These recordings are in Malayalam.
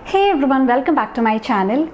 Hey everyone, welcome back to my channel.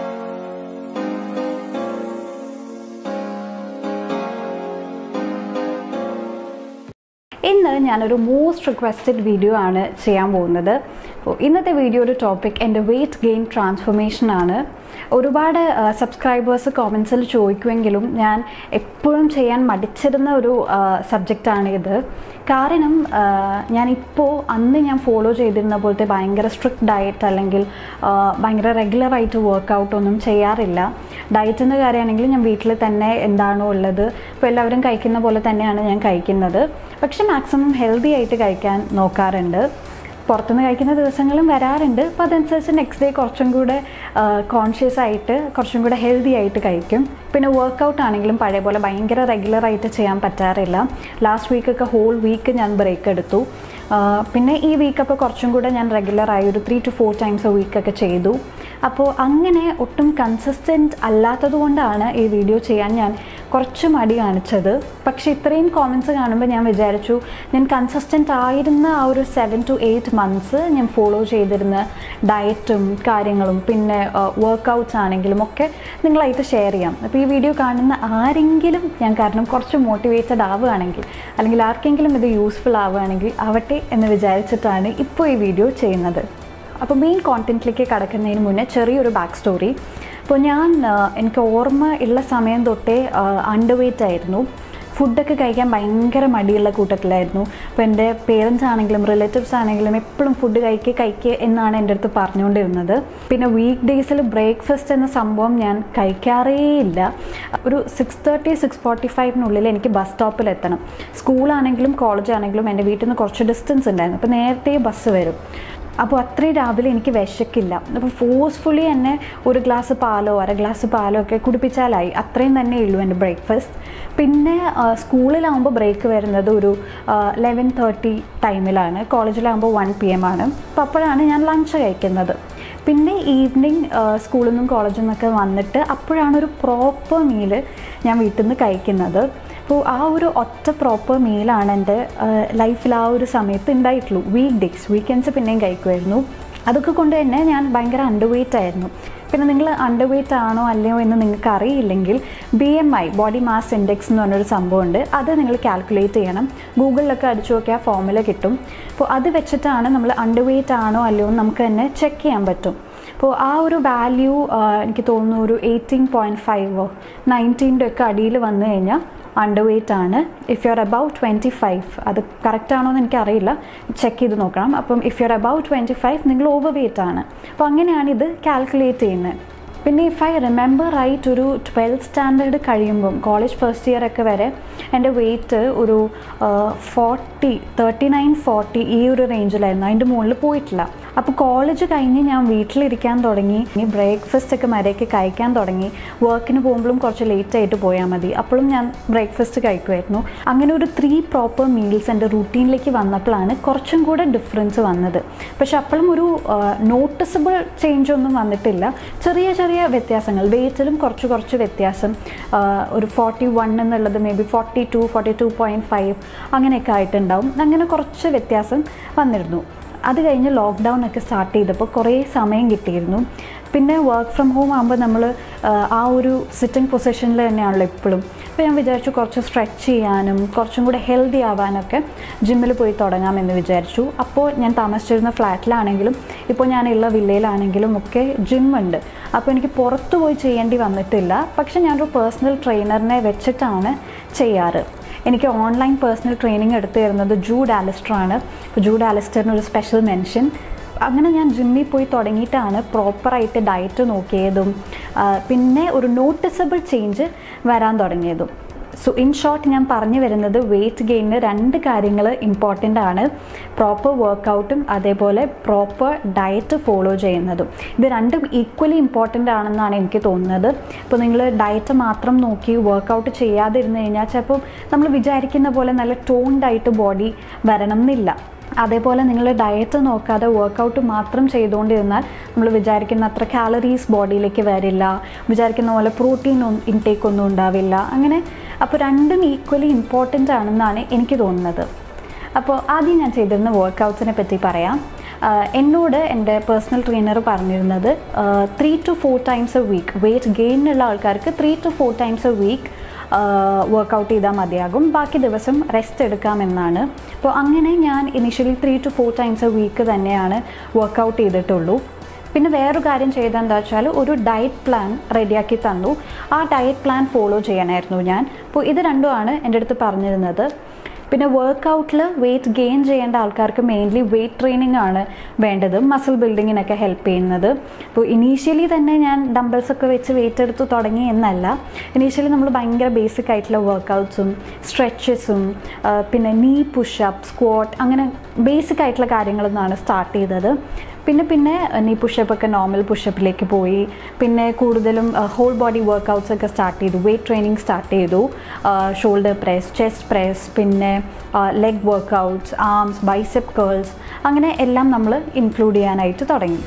ഇന്ന് ഞാനൊരു മോസ്റ്റ് റിക്വസ്റ്റഡ് വീഡിയോ ആണ് ചെയ്യാൻ പോകുന്നത് അപ്പോൾ ഇന്നത്തെ വീഡിയോ ഒരു ടോപ്പിക് എൻ്റെ വെയിറ്റ് ഗെയിൻ ട്രാൻസ്ഫോർമേഷൻ ആണ് ഒരുപാട് സബ്സ്ക്രൈബേഴ്സ് കോമൻസിൽ ചോദിക്കുമെങ്കിലും ഞാൻ എപ്പോഴും ചെയ്യാൻ മടിച്ചിരുന്ന ഒരു സബ്ജക്റ്റാണ് ഇത് കാരണം ഞാനിപ്പോൾ അന്ന് ഞാൻ ഫോളോ ചെയ്തിരുന്ന പോലത്തെ ഭയങ്കര സ്ട്രിക്റ്റ് ഡയറ്റ് അല്ലെങ്കിൽ ആ, ഭയങ്കര റെഗുലറായിട്ട് വർക്കൗട്ട് ഒന്നും ചെയ്യാറില്ല ഡയറ്റിൻ്റെ കാര്യമാണെങ്കിൽ ഞാൻ വീട്ടിൽ തന്നെ എന്താണോ ഉള്ളത് ഇപ്പോൾ എല്ലാവരും കഴിക്കുന്ന പോലെ തന്നെയാണ് ഞാൻ കഴിക്കുന്നത് പക്ഷെ മാക്സിമം ഹെൽത്തി ആയിട്ട് കഴിക്കാൻ നോക്കാറുണ്ട് പുറത്തുനിന്ന് കഴിക്കുന്ന ദിവസങ്ങളും വരാറുണ്ട് അപ്പോൾ അതനുസരിച്ച് നെക്സ്റ്റ് ഡേ കുറച്ചും കൂടെ കോൺഷ്യസ് ആയിട്ട് കുറച്ചും കൂടെ ഹെൽത്തി ആയിട്ട് കഴിക്കും പിന്നെ വർക്കൗട്ട് ആണെങ്കിലും പഴയ പോലെ ഭയങ്കര റെഗുലറായിട്ട് ചെയ്യാൻ പറ്റാറില്ല ലാസ്റ്റ് വീക്കൊക്കെ ഹോൾ വീക്ക് ഞാൻ ബ്രേക്ക് എടുത്തു ആ, പിന്നെ ഈ വീക്കൊക്കെ കുറച്ചും കൂടെ ഞാൻ റെഗുലറായി ഒരു three to four times a വീക്കൊക്കെ ചെയ്തു അപ്പോൾ അങ്ങനെ ഒട്ടും കൺസിസ്റ്റൻറ്റ് അല്ലാത്തത് കൊണ്ടാണ് ഈ വീഡിയോ ചെയ്യാൻ ഞാൻ കുറച്ച് മടി കാണിച്ചത് പക്ഷേ ഇത്രയും കോമൻസ് കാണുമ്പോൾ ഞാൻ വിചാരിച്ചു ഞാൻ കൺസിസ്റ്റൻ്റ് ആയിരുന്ന ആ ഒരു സെവൻ ടു എയ്റ്റ് മന്ത്സ് ഞാൻ ഫോളോ ചെയ്തിരുന്ന ഡയറ്റും കാര്യങ്ങളും പിന്നെ വർക്കൗട്ട്സ് ആണെങ്കിലും ഒക്കെ നിങ്ങളായിട്ട് ഷെയർ ചെയ്യാം അപ്പോൾ ഈ വീഡിയോ കാണുന്ന ആരെങ്കിലും ഞാൻ കാരണം കുറച്ച് മോട്ടിവേറ്റഡ് ആവുകയാണെങ്കിൽ അല്ലെങ്കിൽ ആർക്കെങ്കിലും ഇത് യൂസ്ഫുൾ ആവുകയാണെങ്കിൽ ആവട്ടെ എന്ന് വിചാരിച്ചിട്ടാണ് ഇപ്പോൾ ഈ വീഡിയോ ചെയ്യുന്നത് അപ്പോൾ മെയിൻ കോണ്ടൻറ്റിലേക്ക് കടക്കുന്നതിന് മുന്നേ ചെറിയൊരു ബാക്ക് സ്റ്റോറി അപ്പോൾ ഞാൻ ആ, എനിക്ക് ഓർമ്മ ഉള്ള സമയം തൊട്ടേ അണ്ടർ വെയ്റ്റ് ആയിരുന്നു ഫുഡൊക്കെ കഴിക്കാൻ ഭയങ്കര മടിയുള്ള കൂട്ടത്തിലായിരുന്നു അപ്പോൾ എൻ്റെ പേരൻസ് ആണെങ്കിലും റിലേറ്റീവ്സ് ആണെങ്കിലും എപ്പോഴും ഫുഡ് കഴിക്കുക കഴിക്കുക എന്നാണ് എൻ്റെ അടുത്ത് പറഞ്ഞുകൊണ്ടിരുന്നത് പിന്നെ വീക്ക് ഡേയ്സിൽ ബ്രേക്ക്ഫാസ്റ്റ് എന്ന സംഭവം ഞാൻ കഴിക്കാറേ ഇല്ല ഒരു സിക്സ് തേർട്ടി സിക്സ് ഫോർട്ടി ഫൈവിനുള്ളിൽ എനിക്ക് ബസ് സ്റ്റോപ്പിൽ എത്തണം സ്കൂളാണെങ്കിലും കോളേജ് ആണെങ്കിലും എൻ്റെ വീട്ടിൽ നിന്ന് കുറച്ച് ഡിസ്റ്റൻസ് ഉണ്ടായിരുന്നു അപ്പോൾ നേരത്തെ ബസ് വരും അപ്പോൾ അത്രയും രാവിലെ എനിക്ക് വിശക്കില്ല അപ്പോൾ ഫോഴ്സ്ഫുള്ളി എന്നെ ഒരു ഗ്ലാസ് പാലോ അര ഗ്ലാസ് പാലോ ഒക്കെ കുടിപ്പിച്ചാലായി അത്രയും തന്നെ ഉള്ളൂ എൻ്റെ ബ്രേക്ക്ഫാസ്റ്റ് പിന്നെ ആ, സ്കൂളിലാകുമ്പോൾ ബ്രേക്ക് വരുന്നത് ഒരു ലെവൻ തേർട്ടി ടൈമിലാണ് കോളേജിലാകുമ്പോൾ വൺ പി എം ആണ് അപ്പോൾ അപ്പോഴാണ് ഞാൻ ലഞ്ച് കഴിക്കുന്നത് പിന്നെ ഈവനിങ് സ്കൂളിൽ നിന്നും കോളേജിൽ നിന്നൊക്കെ വന്നിട്ട് അപ്പോഴാണ് ഒരു പ്രോപ്പർ മീല് ഞാൻ വീട്ടിൽ നിന്ന് കഴിക്കുന്നത് അപ്പോൾ ആ ഒരു ഒറ്റ പ്രോപ്പർ മീലാണ് എൻ്റെ ലൈഫിൽ ആ ഒരു സമയത്ത് ഉണ്ടായിട്ടുള്ളൂ വീക്ക് ഡേയ്സ് വീക്കെൻഡ്സ് പിന്നെയും കഴിക്കുമായിരുന്നു അതൊക്കെ കൊണ്ട് തന്നെ ഞാൻ ഭയങ്കര അണ്ടർ വെയ്റ്റ് ആയിരുന്നു പിന്നെ നിങ്ങൾ അണ്ടർ വെയ്റ്റ് ആണോ അല്ലയോ എന്ന് നിങ്ങൾക്ക് അറിയില്ലെങ്കിൽ B M I body mass index എന്ന് പറഞ്ഞൊരു സംഭവമുണ്ട് അത് നിങ്ങൾ കാൽക്കുലേറ്റ് ചെയ്യണം ഗൂഗിളിലൊക്കെ അടിച്ചു നോക്കിയാൽ ഫോമുല കിട്ടും അപ്പോൾ അത് വെച്ചിട്ടാണ് നമ്മൾ അണ്ടർ വെയ്റ്റ് ആണോ അല്ലയോ എന്ന് നമുക്ക് തന്നെ ചെക്ക് ചെയ്യാൻ പറ്റും അപ്പോൾ ആ ഒരു വാല്യൂ എനിക്ക് തോന്നുന്നു ഒരു എയ്റ്റീൻ പോയിൻറ്റ് ഫൈവോ നയൻറ്റീൻ്റെ ഒക്കെ അടിയിൽ വന്നു കഴിഞ്ഞാൽ അണ്ടർ വെയ്റ്റ് ആണ് if you are about twenty five അത് കറക്റ്റ് ആണോ എന്ന് എനിക്കറിയില്ല ചെക്ക് ചെയ്ത് നോക്കണം അപ്പം if you are about twenty five നിങ്ങൾ ഓവർ വെയ്റ്റ് ആണ് അപ്പോൾ അങ്ങനെയാണ് ഇത് കാൽക്കുലേറ്റ് ചെയ്യുന്നത് പിന്നെ ഇഫ് ഐ റിമെമ്പർ റൈറ്റ് ഒരു ട്വൽത്ത് സ്റ്റാൻഡേർഡ് കഴിയുമ്പം കോളേജ് ഫസ്റ്റ് ഇയർ ഒക്കെ വരെ എൻ്റെ വെയിറ്റ് ഒരു ഫോർട്ടി തേർട്ടി നയൻ ഫോർട്ടി ഈ ഒരു റേഞ്ചിലായിരുന്നു അതിൻ്റെ മുകളിൽ പോയിട്ടില്ല അപ്പോൾ കോളേജ് കഴിഞ്ഞ് ഞാൻ വീട്ടിലിരിക്കാൻ തുടങ്ങി ഇനി ബ്രേക്ക്ഫാസ്റ്റ് ഒക്കെ മര്യാദയ്ക്ക് കഴിക്കാൻ തുടങ്ങി വർക്കിന് പോകുമ്പോഴും കുറച്ച് ലേറ്റ് ആയിട്ട് പോയാൽ മതി അപ്പോഴും ഞാൻ ബ്രേക്ക്ഫാസ്റ്റ് കഴിക്കുമായിരുന്നു അങ്ങനെ ഒരു ത്രീ പ്രോപ്പർ മീൽസ് എൻ്റെ റൂട്ടീനിലേക്ക് വന്നപ്പോഴാണ് കുറച്ചും കൂടെ ഡിഫറൻസ് വന്നത് പക്ഷെ അപ്പോഴും ഒരു നോട്ടിസബിൾ ചേഞ്ച് ഒന്നും വന്നിട്ടില്ല ചെറിയ ചെറിയ വ്യത്യാസങ്ങൾ വെയിറ്റിലും കുറച്ച് കുറച്ച് വ്യത്യാസം ആ, ഒരു ഫോർട്ടി വൺ എന്നുള്ളത് maybe forty two forty two point five അങ്ങനെയൊക്കെ ആയിട്ടുണ്ടാവും അങ്ങനെ കുറച്ച് വ്യത്യാസം വന്നിരുന്നു അത് കഴിഞ്ഞ് ലോക്ക്ഡൗൺ ഒക്കെ സ്റ്റാർട്ട് ചെയ്തപ്പോൾ കുറേ സമയം കിട്ടിയിരുന്നു പിന്നെ വർക്ക് ഫ്രം ഹോം ആകുമ്പോൾ നമ്മൾ ആ ഒരു സിറ്റിംഗ് പൊസിഷനിൽ തന്നെയാണല്ലോ എപ്പോഴും അപ്പോൾ ഞാൻ വിചാരിച്ചു കുറച്ച് സ്ട്രെച്ച് ചെയ്യാനും കുറച്ചും കൂടെ ഹെൽത്തി ആവാനൊക്കെ ജിമ്മിൽ പോയി തുടങ്ങാമെന്ന് വിചാരിച്ചു അപ്പോൾ ഞാൻ താമസിച്ചിരുന്ന ഫ്ലാറ്റിലാണെങ്കിലും ഇപ്പോൾ ഞാനുള്ള വില്ലയിലാണെങ്കിലും ഒക്കെ ജിമ്മുണ്ട് അപ്പോൾ എനിക്ക് പുറത്ത് പോയി ചെയ്യേണ്ടി വന്നിട്ടില്ല പക്ഷെ ഞാനൊരു പേഴ്സണൽ ട്രെയിനറിനെ വെച്ചിട്ടാണ് ചെയ്യാറ് എനിക്ക് ഓൺലൈൻ പേഴ്സണൽ ട്രെയിനിങ് എടുത്തു തരുന്നത് ജൂഡ് ആലിസ്റ്റർ ആണ് അപ്പോൾ ജൂഡ് ആലിസ്റ്ററിന് ഒരു സ്പെഷ്യൽ മെൻഷൻ അങ്ങനെ ഞാൻ ജിമ്മിൽ പോയി തുടങ്ങിയിട്ടാണ് പ്രോപ്പറായിട്ട് ഡയറ്റ് നോക്കിയതും ആ, പിന്നെ ഒരു നോട്ടിസബിൾ ചേഞ്ച് വരാൻ തുടങ്ങിയതും സോ ഇൻ ഷോർട്ട് ഞാൻ പറഞ്ഞു വരുന്നത് വെയിറ്റ് ഗെയിനിന് രണ്ട് കാര്യങ്ങൾ ഇമ്പോർട്ടൻ്റ് ആണ് പ്രോപ്പർ വർക്കൗട്ടും അതേപോലെ പ്രോപ്പർ ഡയറ്റ് ഫോളോ ചെയ്യുന്നതും ഇത് രണ്ടും ഈക്വലി ഇമ്പോർട്ടൻ്റ് ആണെന്നാണ് എനിക്ക് തോന്നുന്നത് ഇപ്പോൾ നിങ്ങൾ ഡയറ്റ് മാത്രം നോക്കി വർക്കൗട്ട് ചെയ്യാതിരുന്നു കഴിഞ്ഞാൽ ചിലപ്പോൾ നമ്മൾ വിചാരിക്കുന്ന പോലെ നല്ല ടോൺഡ് ആയിട്ട് ബോഡി വരണം എന്നില്ല അതേപോലെ നിങ്ങൾ ഡയറ്റ് നോക്കാതെ വർക്കൗട്ട് മാത്രം ചെയ്തുകൊണ്ടിരുന്നാൽ നമ്മൾ വിചാരിക്കുന്ന അത്ര കാലറീസ് ബോഡിയിലേക്ക് വരില്ല വിചാരിക്കുന്ന പോലെ പ്രോട്ടീൻ ഇൻടേക്ക് ഒന്നും ഉണ്ടാവില്ല അങ്ങനെ അപ്പോൾ രണ്ടും ഈക്വലി ഇമ്പോർട്ടൻ്റ് ആണെന്നാണ് എനിക്ക് തോന്നുന്നത് അപ്പോൾ ആദ്യം ഞാൻ ചെയ്തിരുന്ന വർക്കൗട്ട്സിനെ പറ്റി പറയാം എന്നോട് എൻ്റെ പേഴ്സണൽ ട്രെയിനർ പറഞ്ഞിരുന്നത് three to four times a week weight ഗെയിനുള്ള ആൾക്കാർക്ക് three to four times a week workout ചെയ്താൽ മതിയാകും ബാക്കി ദിവസം റെസ്റ്റ് എടുക്കാമെന്നാണ് അപ്പോൾ അങ്ങനെ ഞാൻ initially three to four times a week തന്നെയാണ് വർക്കൗട്ട് ചെയ്തിട്ടുള്ളൂ പിന്നെ വേറൊരു കാര്യം ചെയ്തത് എന്താ വെച്ചാൽ ഒരു ഡയറ്റ് പ്ലാൻ റെഡിയാക്കി തന്നു ആ ഡയറ്റ് പ്ലാൻ ഫോളോ ചെയ്യാനായിരുന്നു ഞാൻ അപ്പോൾ ഇത് രണ്ടുമാണ് എൻ്റെ അടുത്ത് പറഞ്ഞിരുന്നത് പിന്നെ വർക്കൗട്ടിൽ വെയിറ്റ് ഗെയിൻ ചെയ്യേണ്ട ആൾക്കാർക്ക് മെയിൻലി വെയിറ്റ് ട്രെയിനിങ് ആണ് വേണ്ടത് മസിൽ ബിൽഡിങ്ങിനൊക്കെ ഹെൽപ്പ് ചെയ്യുന്നത് അപ്പോൾ ഇനീഷ്യലി തന്നെ ഞാൻ ഡംബിൾസ് ഒക്കെ വെച്ച് വെയിറ്റ് എടുത്ത് തുടങ്ങി എന്നല്ല ഇനീഷ്യലി നമ്മൾ ഭയങ്കര ബേസിക് ആയിട്ടുള്ള വർക്കൗട്ട്സും സ്ട്രെച്ചസും പിന്നെ നീ പുഷപ്പ് സ്ക്വാട്ട് അങ്ങനെ ബേസിക് ആയിട്ടുള്ള കാര്യങ്ങളൊന്നാണ് സ്റ്റാർട്ട് ചെയ്തത് പിന്നെ പിന്നെ നീ പുഷപ്പ് ഒക്കെ നോർമൽ പുഷപ്പിലേക്ക് പോയി പിന്നെ കൂടുതലും ഹോൾ ബോഡി വർക്കൗട്ട്സ് ഒക്കെ സ്റ്റാർട്ട് ചെയ്തു വെയിറ്റ് ട്രെയിനിങ് സ്റ്റാർട്ട് ചെയ്തു ഷോൾഡർ പ്രസ് ചെസ്റ്റ് പ്രസ് പിന്നെ leg workouts arms bicep curls അങ്ങനെ എല്ലാം നമ്മൾ ഇൻക്ലൂഡ് ചെയ്യാനായിട്ട് തുടങ്ങി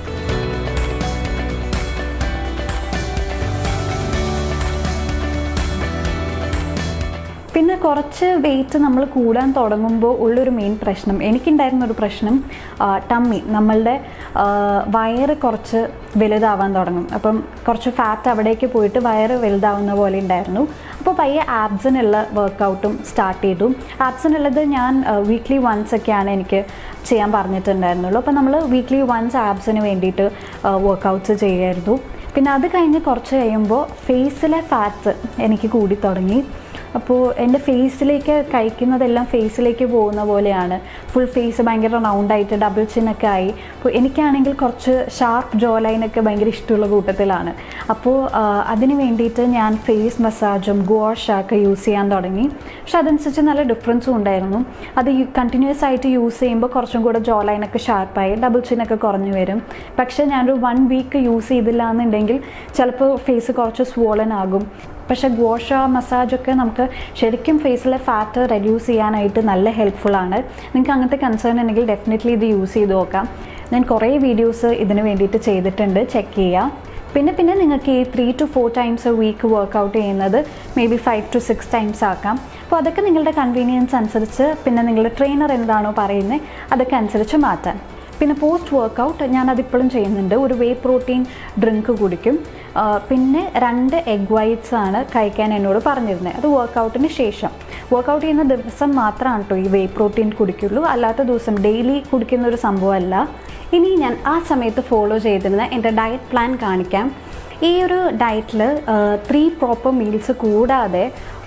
പിന്നെ കുറച്ച് വെയിറ്റ് നമ്മൾ കൂടാൻ തുടങ്ങുമ്പോൾ ഉള്ളൊരു മെയിൻ പ്രശ്നം എനിക്കുണ്ടായിരുന്ന ഒരു പ്രശ്നം ടമ്മി നമ്മളുടെ വയറ് കുറച്ച് വലുതാവാൻ തുടങ്ങും അപ്പം കുറച്ച് ഫാറ്റ് അവിടേക്ക് പോയിട്ട് വയറ് വലുതാവുന്ന പോലെ ഉണ്ടായിരുന്നു അപ്പോൾ പയ്യെ ആബ്സിനുള്ള വർക്കൗട്ടും സ്റ്റാർട്ട് ചെയ്തു ആബ്സിനുള്ളത് ഞാൻ വീക്ക്ലി വൺസ് ഒക്കെയാണ് എനിക്ക് ചെയ്യാൻ പറഞ്ഞിട്ടുണ്ടായിരുന്നുള്ളൂ അപ്പോൾ നമ്മൾ വീക്ക്ലി വൺസ് ആബ്സിന് വേണ്ടിയിട്ട് വർക്കൗട്ട്സ് ചെയ്യുമായിരുന്നു പിന്നെ അത് കഴിഞ്ഞ് കുറച്ച് കഴിയുമ്പോൾ ഫേസിലെ ഫാറ്റ് എനിക്ക് കൂടി തുടങ്ങി അപ്പോൾ എൻ്റെ ഫേസിലേക്ക് കഴിക്കുന്നതെല്ലാം ഫേസിലേക്ക് പോകുന്ന പോലെയാണ് ഫുൾ ഫേസ് ഭയങ്കര റൗണ്ടായിട്ട് ഡബിൾ ചിന്നൊക്കെ ആയി അപ്പോൾ എനിക്കാണെങ്കിൽ കുറച്ച് ഷാർപ്പ് ജോ ലൈനൊക്കെ ഭയങ്കര ഇഷ്ടമുള്ള കൂട്ടത്തിലാണ് അപ്പോൾ അതിന് വേണ്ടിയിട്ട് ഞാൻ ഫേസ് മസാജും ഗുവാഷൊക്കെ യൂസ് ചെയ്യാൻ തുടങ്ങി പക്ഷെ അതനുസരിച്ച് നല്ല ഡിഫറൻസും ഉണ്ടായിരുന്നു അത് കണ്ടിന്യൂസ് ആയിട്ട് യൂസ് ചെയ്യുമ്പോൾ കുറച്ചും കൂടെ ജോ ലൈനൊക്കെ ഷാർപ്പായി ഡബിൾ ചിന്നൊക്കെ കുറഞ്ഞു വരും പക്ഷേ ഞാനൊരു വൺ വീക്ക് യൂസ് ചെയ്തില്ല എന്നുണ്ടെങ്കിൽ ചിലപ്പോൾ ഫേസ് കുറച്ച് സ്വോളൻ ആകും പക്ഷേ ഗോഷ മസാജൊക്കെ നമുക്ക് ശരിക്കും ഫേസിലെ ഫാറ്റ് റെഡ്യൂസ് ചെയ്യാനായിട്ട് നല്ല ഹെൽപ്ഫുള്ളാണ് നിങ്ങൾക്ക് അങ്ങനത്തെ കൺസേൺ ഉണ്ടെങ്കിൽ ഡെഫിനറ്റ്ലി ഇത് യൂസ് ചെയ്ത് നോക്കാം ഞാൻ കുറേ വീഡിയോസ് ഇതിന് വേണ്ടിയിട്ട് ചെയ്തിട്ടുണ്ട് ചെക്ക് ചെയ്യാം പിന്നെ പിന്നെ നിങ്ങൾക്ക് ഈ three to four times a week workout ചെയ്യുന്നത് maybe five to six times ആക്കാം അപ്പോൾ അതൊക്കെ നിങ്ങളുടെ കൺവീനിയൻസ് അനുസരിച്ച് പിന്നെ നിങ്ങളുടെ ട്രെയിനർ എന്താണോ പറയുന്നത് അതൊക്കെ അനുസരിച്ച് മാറ്റാൻ പിന്നെ പോസ്റ്റ് വർക്കൗട്ട് ഞാൻ അതിപ്പോഴും ചെയ്യുന്നുണ്ട് ഒരു വേ പ്രോട്ടീൻ ഡ്രിങ്ക് കുടിക്കും പിന്നെ രണ്ട് എഗ് വൈറ്റ്സ് ആണ് കഴിക്കാൻ എന്നോട് പറഞ്ഞിരുന്നത് അത് വർക്കൗട്ടിന് ശേഷം വർക്കൗട്ട് ചെയ്യുന്ന ദിവസം മാത്രമാണ് കേട്ടോ ഈ വേ പ്രോട്ടീൻ കുടിക്കുള്ളൂ അല്ലാത്ത ദിവസം ഡെയിലി കുടിക്കുന്ന ഒരു സംഭവമല്ല ഇനി ഞാൻ ആ സമയത്ത് ഫോളോ ചെയ്തിരുന്ന എൻ്റെ ഡയറ്റ് പ്ലാൻ കാണിക്കാം ഈ ഒരു ഡയറ്റിൽ ത്രീ പ്രോപ്പർ മീൽസ് കൂടാതെ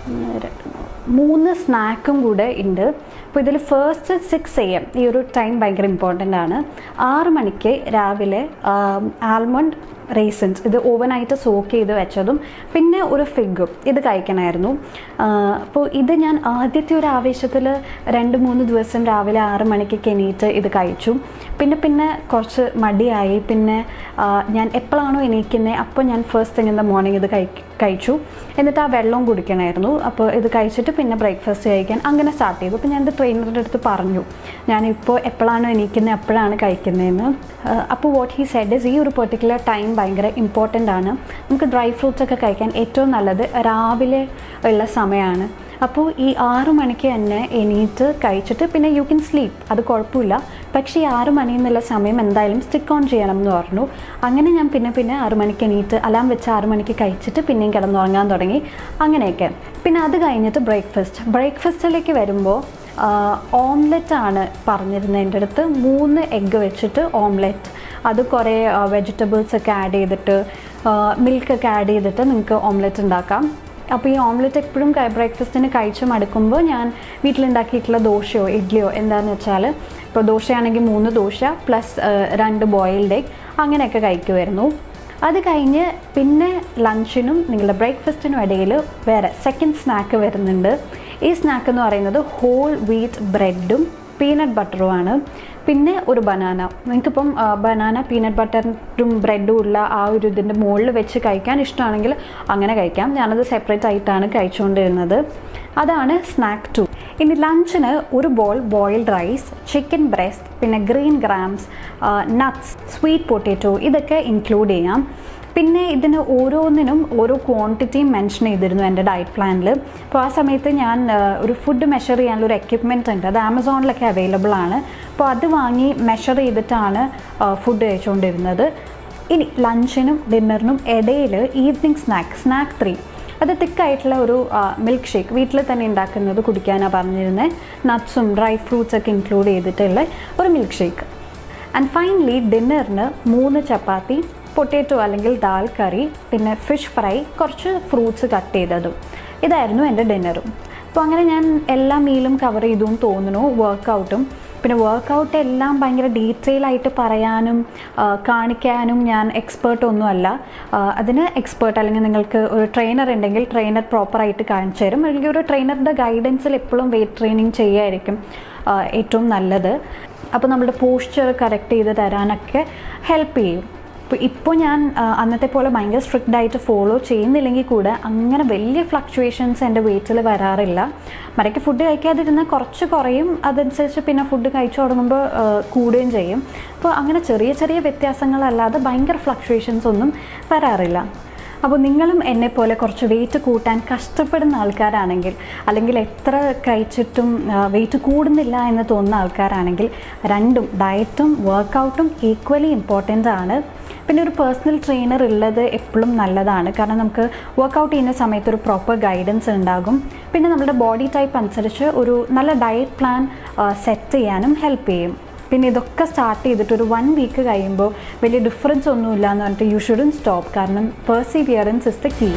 മൂന്ന് സ്നാക്കും കൂടെ ഉണ്ട് അപ്പോൾ ഇതിൽ ഫസ്റ്റ് സിക്സ് എ എം ഈ ഒരു ടൈം ഭയങ്കര ഇമ്പോർട്ടൻ്റ് ആണ് ആറ് മണിക്ക് രാവിലെ ആൽമണ്ട് റേസൻസ് ഇത് ഓവനായിട്ട് സോക്ക് ചെയ്ത് വെച്ചതും പിന്നെ ഒരു ഫിഗും ഇത് കഴിക്കണമായിരുന്നു അപ്പോൾ ഇത് ഞാൻ ആദ്യത്തെ ഒരു ആവേശത്തിൽ രണ്ട് മൂന്ന് ദിവസം രാവിലെ ആറ് മണിക്കൊക്കെ എണീറ്റ് ഇത് കഴിച്ചു പിന്നെ പിന്നെ കുറച്ച് മടിയായി പിന്നെ ഞാൻ എപ്പോഴാണോ എണീക്കുന്നത് അപ്പോൾ ഞാൻ first thing in the morning ഇത് കഴി കഴിച്ചു എന്നിട്ട് ആ വെള്ളം കുടിക്കണമായിരുന്നു അപ്പോൾ ഇത് കഴിച്ചിട്ട് പിന്നെ ബ്രേക്ക്ഫാസ്റ്റ് കഴിക്കാൻ അങ്ങനെ സ്റ്റാർട്ട് ചെയ്തു അപ്പോൾ ഞാനിത് ട്രെയിനറുടെ അടുത്ത് പറഞ്ഞു ഞാനിപ്പോൾ എപ്പോഴാണോ എണീക്കുന്നത് എപ്പോഴാണ് കഴിക്കുന്നതെന്ന് അപ്പോൾ വാട്ട് ഹി സെഡ് ഇസ് ഈ ഒരു പെർട്ടിക്കുലർ ടൈം ഭയങ്കര ഇമ്പോർട്ടൻ്റ് ആണ് നമുക്ക് ഡ്രൈ ഫ്രൂട്ട്സ് ഒക്കെ കഴിക്കാൻ ഏറ്റവും നല്ലത് രാവിലെ ഉള്ള സമയമാണ് അപ്പോൾ ഈ ആറു മണിക്ക് തന്നെ എണീറ്റ് കഴിച്ചിട്ട് പിന്നെ യു ക്യാൻ സ്ലീപ്പ് അത് കുഴപ്പമില്ല പക്ഷേ ഈ ആറു മണി എന്നുള്ള സമയം എന്തായാലും സ്റ്റിക്ക് ഓൺ ചെയ്യണം എന്ന് പറഞ്ഞു അങ്ങനെ ഞാൻ പിന്നെ പിന്നെ ആറു മണിക്ക് എണീറ്റ് അലാം വെച്ച് ആറു മണിക്ക് കഴിച്ചിട്ട് പിന്നെയും കിടന്നുറങ്ങാൻ തുടങ്ങി അങ്ങനെയൊക്കെ പിന്നെ അത് കഴിഞ്ഞിട്ട് ബ്രേക്ക്ഫാസ്റ്റ് ബ്രേക്ക്ഫാസ്റ്റിലേക്ക് വരുമ്പോൾ ഓംലെറ്റ് ആണ് പറഞ്ഞിരുന്നത് എൻ്റെ അടുത്ത് മൂന്ന് എഗ്ഗ് വെച്ചിട്ട് ഓംലെറ്റ് അത് കുറേ വെജിറ്റബിൾസ് ഒക്കെ ആഡ് ചെയ്തിട്ട് മിൽക്കൊക്കെ ആഡ് ചെയ്തിട്ട് നിങ്ങൾക്ക് ഓംലെറ്റ് ഉണ്ടാക്കാം അപ്പോൾ ഈ ഓംലെറ്റ് എപ്പോഴും ബ്രേക്ക്ഫാസ്റ്റിന് കഴിച്ച് മടുക്കുമ്പോൾ ഞാൻ വീട്ടിലുണ്ടാക്കിയിട്ടുള്ള ദോശയോ ഇഡ്ഡലിയോ എന്താണെന്ന് വെച്ചാൽ ഇപ്പോൾ ദോശയാണെങ്കിൽ മൂന്ന് ദോശ പ്ലസ് രണ്ട് ബോയിൽഡ് എഗ് അങ്ങനെയൊക്കെ കഴിക്കുമായിരുന്നു അത് കഴിഞ്ഞ് പിന്നെ ലഞ്ചിനും നിങ്ങളുടെ ബ്രേക്ക്ഫാസ്റ്റിനും ഇടയിൽ വേറെ സെക്കൻഡ് സ്നാക്ക് വരുന്നുണ്ട് ഈ സ്നാക്ക് എന്ന് പറയുന്നത് ഹോൾ വീറ്റ് ബ്രെഡും പീനട്ട് ബട്ടറുമാണ് പിന്നെ ഒരു ബനാന നിങ്ങൾക്കിപ്പം ബനാന പീനട്ട് ബട്ടറും ബ്രെഡും ഉള്ള ആ ഒരു ഇതിൻ്റെ മുകളിൽ വെച്ച് കഴിക്കാൻ ഇഷ്ടമാണെങ്കിൽ അങ്ങനെ കഴിക്കാം ഞാനത് സെപ്പറേറ്റ് ആയിട്ടാണ് കഴിച്ചുകൊണ്ടിരുന്നത് അതാണ് സ്നാക്ക് ടു ഇനി ലഞ്ചിന് ഒരു bowl boiled rice chicken breast പിന്നെ green grams nuts sweet potato ഇതൊക്കെ ഇൻക്ലൂഡ് ചെയ്യാം പിന്നെ ഇതിന് ഓരോന്നിനും ഓരോ ക്വാണ്ടിറ്റിയും മെൻഷൻ ചെയ്തിരുന്നു എൻ്റെ ഡയറ്റ് പ്ലാനിൽ അപ്പോൾ ആ സമയത്ത് ഞാൻ ആ, ഒരു ഫുഡ് മെഷർ ചെയ്യാനുള്ള ഒരു എക്യുപ്മെൻറ്റ് ഉണ്ട് അത് ആമസോണിലൊക്കെ അവൈലബിൾ ആണ് അപ്പോൾ അത് വാങ്ങി മെഷർ ചെയ്തിട്ടാണ് ഫുഡ് കഴിച്ചുകൊണ്ടിരുന്നത് ഇനി ലഞ്ചിനും ഡിന്നറിനും ഇടയിൽ ഈവനിങ് സ്നാക്ക് സ്നാക്ക് ത്രീ അത് തിക്കായിട്ടുള്ള ഒരു മിൽക്ക് ഷേക്ക് വീട്ടിൽ തന്നെ ഉണ്ടാക്കുന്നത് കുടിക്കാനാണ് പറഞ്ഞിരുന്നത് നട്ട്സും ഡ്രൈ ഫ്രൂട്ട്സ് ഒക്കെ ഇൻക്ലൂഡ് ചെയ്തിട്ടുള്ള ഒരു മിൽക്ക് ഷേക്ക് ആൻഡ് ഫൈനലി ഡിന്നറിന് മൂന്ന് ചപ്പാത്തി പൊട്ടേറ്റോ അല്ലെങ്കിൽ ദാൽ കറി പിന്നെ ഫിഷ് ഫ്രൈ കുറച്ച് ഫ്രൂട്ട്സ് കട്ട് ചെയ്തതും ഇതായിരുന്നു എൻ്റെ ഡിന്നറും അപ്പോൾ അങ്ങനെ ഞാൻ എല്ലാ മീലും കവർ ചെയ്തു എന്ന് തോന്നുന്നു വർക്കൗട്ടും പിന്നെ വർക്കൗട്ട് എല്ലാം ഭയങ്കര ഡീറ്റെയിൽ ആയിട്ട് പറയാനും ആ, കാണിക്കാനും ഞാൻ എക്സ്പേർട്ട് ഒന്നുമല്ല ആ, അതിന് എക്സ്പേർട്ട് അല്ലെങ്കിൽ നിങ്ങൾക്ക് ഒരു ട്രെയിനർ ഉണ്ടെങ്കിൽ ട്രെയിനർ പ്രോപ്പറായിട്ട് കാണിച്ചു തരും അല്ലെങ്കിൽ ഒരു ട്രെയിനറുടെ ഗൈഡൻസിൽ എപ്പോഴും വെയിറ്റ് ട്രെയിനിങ് ചെയ്യുമായിരിക്കും ആ, ഏറ്റവും നല്ലത് അപ്പോൾ നമ്മുടെ പോസ്ചർ കറക്റ്റ് ചെയ്ത് തരാനൊക്കെ ഹെൽപ്പ് ചെയ്യും ഇപ്പോൾ ഇപ്പോൾ ഞാൻ ആ, അന്നത്തെ പോലെ ഭയങ്കര സ്ട്രിക്റ്റ് ആയിട്ട് ഫോളോ ചെയ്യുന്നില്ലെങ്കിൽ കൂടെ അങ്ങനെ വലിയ ഫ്ലക്ച്വേഷൻസ് എൻ്റെ വെയിറ്റിൽ വരാറില്ല മരയ്ക്ക് ഫുഡ് കഴിക്കാതിരുന്നാൽ കുറച്ച് കുറയും അതനുസരിച്ച് പിന്നെ ഫുഡ് കഴിച്ചു തുടങ്ങുമ്പോൾ ആ, കൂടുകയും ചെയ്യും അപ്പോൾ അങ്ങനെ ചെറിയ ചെറിയ വ്യത്യാസങ്ങളല്ലാതെ ഭയങ്കര ഫ്ലക്ച്വേഷൻസ് ഒന്നും വരാറില്ല അപ്പോൾ നിങ്ങളും എന്നെ പോലെ കുറച്ച് വെയിറ്റ് കൂട്ടാൻ കഷ്ടപ്പെടുന്ന ആൾക്കാരാണെങ്കിൽ അല്ലെങ്കിൽ എത്ര കഴിച്ചിട്ടും വെയിറ്റ് കൂടുന്നില്ല എന്ന് തോന്നുന്ന ആൾക്കാരാണെങ്കിൽ രണ്ടും ഡയറ്റും വർക്കൗട്ടും ഈക്വലി ഇമ്പോർട്ടൻ്റ് ആണ് പിന്നെ ഒരു പേഴ്സണൽ ട്രെയിനർ ഉള്ളത് എപ്പോഴും നല്ലതാണ് കാരണം നമുക്ക് വർക്കൗട്ട് ചെയ്യുന്ന സമയത്ത് ഒരു പ്രോപ്പർ ഗൈഡൻസ് ഉണ്ടാകും പിന്നെ നമ്മുടെ ബോഡി ടൈപ്പ് അനുസരിച്ച് ഒരു നല്ല ഡയറ്റ് പ്ലാൻ സെറ്റ് ചെയ്യാനും ഹെൽപ്പ് ചെയ്യും പിന്നെ ഇതൊക്കെ സ്റ്റാർട്ട് ചെയ്തിട്ട് ഒരു വൺ വീക്ക് കഴിയുമ്പോൾ വലിയ ഡിഫറൻസ് ഒന്നുമില്ല എന്ന് പറഞ്ഞിട്ട് യു ഷുഡൻ സ്റ്റോപ്പ് കാരണം പെർസിവിയറൻസ് ഇസ് ദ കീ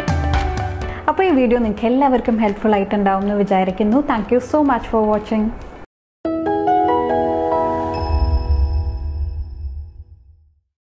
അപ്പോൾ ഈ വീഡിയോ നിങ്ങൾക്ക് എല്ലാവർക്കും ഹെൽപ്ഫുൾ ആയിട്ടുണ്ടാവും എന്ന് വിചാരിക്കുന്നു thank you so much for watching